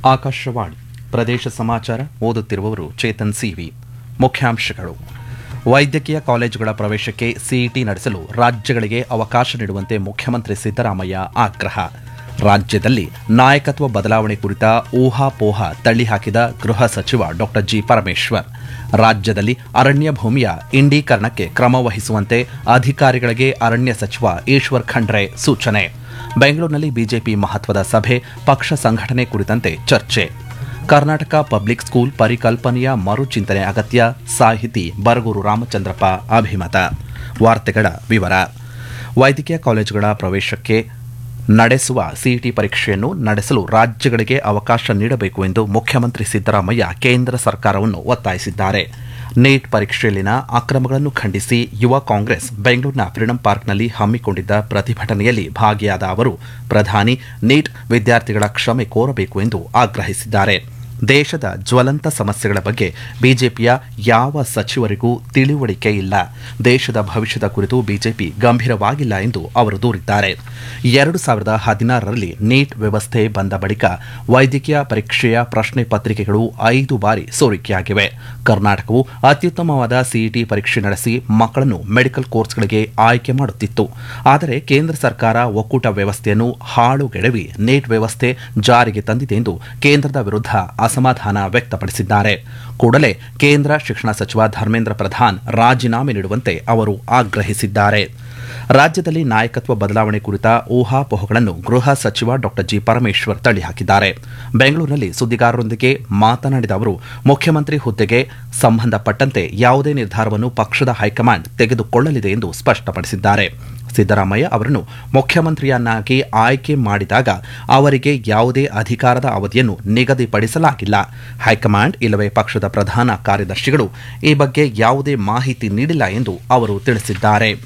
ಆಕಾಶವಾಣಿ ಪ್ರದೇಶ ಸಮಾಚಾರ ಓದುತ್ತಿರುವವರು ಚೇತನ್ ಸಿವಿ ಮುಖ್ಯಾಂಶಗಳು ವೈದ್ಯಕೀಯ ಕಾಲೇಜುಗಳ ಪ್ರವೇಶಕ್ಕೆ ಸಿಇಟಿ ನಡೆಸಲು ರಾಜ್ಯಗಳಿಗೆ ಅವಕಾಶ ನೀಡುವಂತೆ ಮುಖ್ಯಮಂತ್ರಿ ಸಿದ್ದರಾಮಯ್ಯ ಆಗ್ರಹ ರಾಜ್ಯದಲ್ಲಿ ನಾಯಕತ್ವ ಬದಲಾವಣೆ ಕುರಿತ ಊಹಾಪೋಹ ತಳ್ಳಿಹಾಕಿದ ಗೃಹ ಸಚಿವ ಡಾ ಜಿ ಪರಮೇಶ್ವರ್ ರಾಜ್ಯದಲ್ಲಿ ಅರಣ್ಯ ಭೂಮಿಯ ಇಂಡೀಕರಣಕ್ಕೆ ಕ್ರಮ ವಹಿಸುವಂತೆ ಅಧಿಕಾರಿಗಳಿಗೆ ಅರಣ್ಯ ಸಚಿವ ಈಶ್ವರ್ ಖಂಡ್ರೆ ಸೂಚನೆ ಬೆಂಗಳೂರಿನಲ್ಲಿ ಬಿಜೆಪಿ ಮಹತ್ವದ ಸಭೆ ಪಕ್ಷ ಸಂಘಟನೆ ಕುರಿತಂತೆ ಚರ್ಚೆ ಕರ್ನಾಟಕ ಪಬ್ಲಿಕ್ ಸ್ಕೂಲ್ ಪರಿಕಲ್ಪನೆಯ ಮರುಚಿಂತನೆ ಅಗತ್ಯ ಸಾಹಿತಿ ಬರಗೂರು ರಾಮಚಂದ್ರಪ್ಪ ಅಭಿಮತ ವಾರ್ತೆಗಳ ವಿವರ ವೈದ್ಯಕೀಯ ಕಾಲೇಜುಗಳ ಪ್ರವೇಶಕ್ಕೆ ನಡೆಸುವ ಸಿಇಟಿ ಪರೀಕ್ಷೆಯನ್ನು ನಡೆಸಲು ರಾಜ್ಯಗಳಿಗೆ ಅವಕಾಶ ನೀಡಬೇಕು ಎಂದು ಮುಖ್ಯಮಂತ್ರಿ ಸಿದ್ದರಾಮಯ್ಯ ಕೇಂದ್ರ ಸರ್ಕಾರವನ್ನು ಒತ್ತಾಯಿಸಿದ್ದಾರೆ ನೀಟ್ ಪರೀಕ್ಷೆಯಲ್ಲಿನ ಅಕ್ರಮಗಳನ್ನು ಖಂಡಿಸಿ ಯುವ ಕಾಂಗ್ರೆಸ್ ಬೆಂಗಳೂರಿನ ಫ್ರೀಡಂ ಪಾರ್ಕ್ನಲ್ಲಿ ಹಮ್ಮಿಕೊಂಡಿದ್ದ ಪ್ರತಿಭಟನೆಯಲ್ಲಿ ಭಾಗಿಯಾದ ಅವರು ಪ್ರಧಾನಿ ನೀಟ್ ವಿದ್ಯಾರ್ಥಿಗಳ ಕ್ಷಮೆ ಕೋರಬೇಕು ಎಂದು ಆಗ್ರಹಿಸಿದ್ದಾರೆ ದೇಶದ ಜ್ವಲಂತ ಸಮಸ್ಯೆಗಳ ಬಗ್ಗೆ ಬಿಜೆಪಿಯ ಯಾವ ಸಚಿವರಿಗೂ ತಿಳಿವಳಿಕೆ ಇಲ್ಲ ದೇಶದ ಭವಿಷ್ಯದ ಕುರಿತು ಬಿಜೆಪಿ ಗಂಭೀರವಾಗಿಲ್ಲ ಎಂದು ಅವರು ದೂರಿದ್ದಾರೆ ಎರಡು ಸಾವಿರದ ಹದಿನಾರರಲ್ಲಿ ನೀಟ್ ವ್ಯವಸ್ಥೆ ಬಂದ ಬಳಿಕ ವೈದ್ಯಕೀಯ ಪರೀಕ್ಷೆಯ ಪ್ರಶ್ನೆ ಪತ್ರಿಕೆಗಳು ಐದು ಬಾರಿ ಸೋರಿಕೆಯಾಗಿವೆ ಕರ್ನಾಟಕವು ಅತ್ಯುತ್ತಮವಾದ ಸಿಇಟಿ ಪರೀಕ್ಷೆ ನಡೆಸಿ ಮಕ್ಕಳನ್ನು ಮೆಡಿಕಲ್ ಕೋರ್ಸ್ಗಳಿಗೆ ಆಯ್ಕೆ ಮಾಡುತ್ತಿತ್ತು ಆದರೆ ಕೇಂದ್ರ ಸರ್ಕಾರ ಒಕ್ಕೂಟ ವ್ಯವಸ್ಥೆಯನ್ನು ಹಾಳುಗೆಡವಿ ನೀಟ್ ವ್ಯವಸ್ಥೆ ಜಾರಿಗೆ ತಂದಿದೆ ಎಂದು ಕೇಂದ್ರದ ವಿರುದ್ಧ ಅಸಮಾಧಾನ ವ್ಯಕ್ತಪಡಿಸಿದ್ದಾರೆ ಕೂಡಲೇ ಕೇಂದ್ರ ಶಿಕ್ಷಣ ಸಚಿವ ಧರ್ಮೇಂದ್ರ ಪ್ರಧಾನ್ ರಾಜೀನಾಮೆ ನೀಡುವಂತೆ ಅವರು ಆಗ್ರಹಿಸಿದ್ದಾರೆ ರಾಜ್ಯದಲ್ಲಿ ನಾಯಕತ್ವ ಬದಲಾವಣೆ ಕುರಿತ ಊಹಾಪೋಹಗಳನ್ನು ಗೃಹ ಸಚಿವ ಡಾ ಜಿ ಪರಮೇಶ್ವರ್ ತಳ್ಳಿಹಾಕಿದ್ದಾರೆ ಬೆಂಗಳೂರಿನಲ್ಲಿ ಸುದ್ದಿಗಾರರೊಂದಿಗೆ ಮಾತನಾಡಿದ ಅವರು ಮುಖ್ಯಮಂತ್ರಿ ಹುದ್ದೆಗೆ ಸಂಬಂಧಪಟ್ಟಂತೆ ಯಾವುದೇ ನಿರ್ಧಾರವನ್ನು ಪಕ್ಷದ ಹೈಕಮಾಂಡ್ ತೆಗೆದುಕೊಳ್ಳಲಿದೆ ಎಂದು ಸ್ಪಷ್ಟಪಡಿಸಿದ್ದಾರೆ ಸಿದ್ದರಾಮಯ್ಯ ಅವರನ್ನು ಮುಖ್ಯಮಂತ್ರಿಯನ್ನಾಗಿ ಆಯ್ಕೆ ಮಾಡಿದಾಗ ಅವರಿಗೆ ಯಾವುದೇ ಅಧಿಕಾರದ ಅವಧಿಯನ್ನು ನಿಗದಿಪಡಿಸಲಾಗಿಲ್ಲ ಹೈಕಮಾಂಡ್ ಇಲ್ಲವೇ ಪಕ್ಷದ ಪ್ರಧಾನ ಕಾರ್ಯದರ್ಶಿಗಳು ಈ ಬಗ್ಗೆ ಯಾವುದೇ ಮಾಹಿತಿ ನೀಡಿಲ್ಲ ಎಂದು ಅವರು ತಿಳಿಸಿದ್ದಾರೆ